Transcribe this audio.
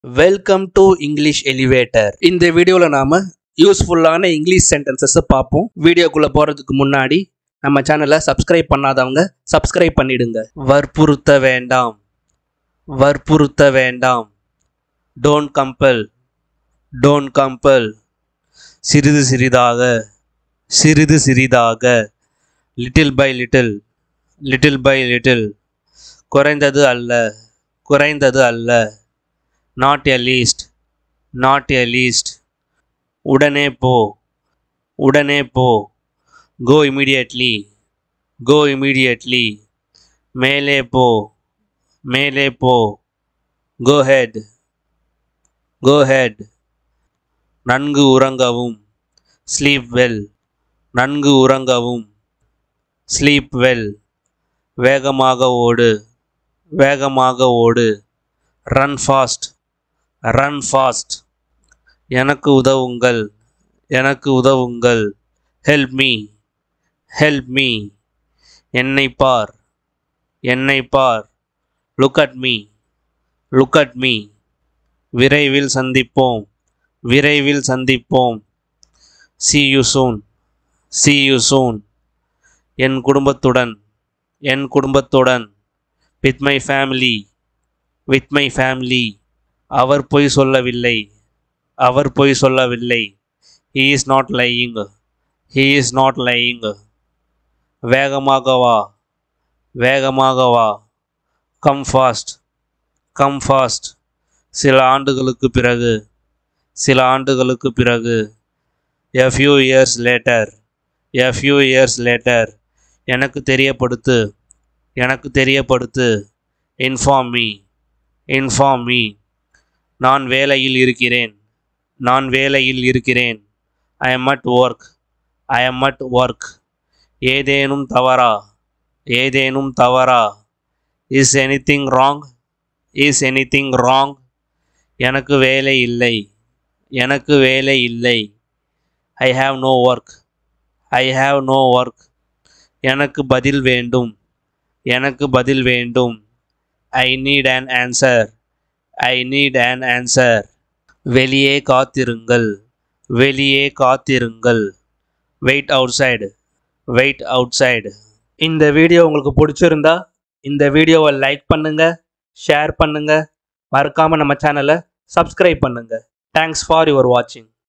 welcome to English elevator இந்த வீடியோவில் நாம் யூஸ்ஃபுல்லான இங்கிலீஷ் சென்டென்சஸை பார்ப்போம் வீடியோக்குள்ளே போகிறதுக்கு முன்னாடி நம்ம சேனலை சப்ஸ்கிரைப் பண்ணாதவங்க சப்ஸ்கிரைப் பண்ணிடுங்க வற்புறுத்த வேண்டாம் வற்புறுத்த வேண்டாம் டோன்ட் கம்பல் டோன்ட் கம்பல் சிறிது சிறிதாக சிறிது சிறிதாக little by little little by little குறைந்தது அல்ல குறைந்தது அல்ல not a least not a least உடனே போ உடனே போ கோ இமீடியட்லி கோ இமீடியட்லி மேலே போ மேலே போ கோ ஹெட் கோ ஹெட் நன்கு உறங்கவும் ஸ்லீப் வெல் நன்கு உறங்கவும் ஸ்லீப் வெல் வேகமாக ஓடு வேகமாக ஓடு ரன் ஃபாஸ்ட் ரன் ஃபாஸ்ட் எனக்கு உதவுங்கள் எனக்கு உதவுங்கள் ஹெல்ப் மீ ஹெல்ப் மீ என்னை பார் என்னை பார் look at me look at me விரைவில் சந்திப்போம் விரைவில் சந்திப்போம் see you soon see you soon என் குடும்பத்துடன் என் குடும்பத்துடன் with my family with my family அவர் பொய் சொல்லவில்லை அவர் பொய் சொல்லவில்லை he is not lying he is not lying வேகமாக வா வேகமாக வா கம் ஃபாஸ்ட் கம் ஃபாஸ்ட் சில ஆண்டுகளுக்கு பிறகு சில ஆண்டுகளுக்கு பிறகு a few years later a few years later எனக்கு தெரியப்படுத்து எனக்கு தெரியப்படுத்து இன்ஃபார்ம் மீ இன்ஃபார்ம் மீ நான் வேலையில் இருக்கிறேன் நான் வேலையில் இருக்கிறேன் I am at work I am at work ஏதேனும் தவறா ஏதேனும் தவறா is anything wrong is anything wrong எனக்கு வேலை இல்லை எனக்கு வேலை இல்லை I have no work I have no work எனக்கு பதில் வேண்டும் எனக்கு பதில் வேண்டும் I need an answer I need an answer வெளியே காத்திருங்கள் வெளியே காத்திருங்கள் wait outside wait outside இந்த வீடியோ உங்களுக்கு பிடிச்சிருந்தா இந்த வீடியோவை லைக் பண்ணுங்க ஷேர் பண்ணுங்க மறக்காம நம்ம சேனலை சப்ஸ்கிரைப் பண்ணுங்க தேங்க்ஸ் ஃபார் யுவர் வாட்சிங்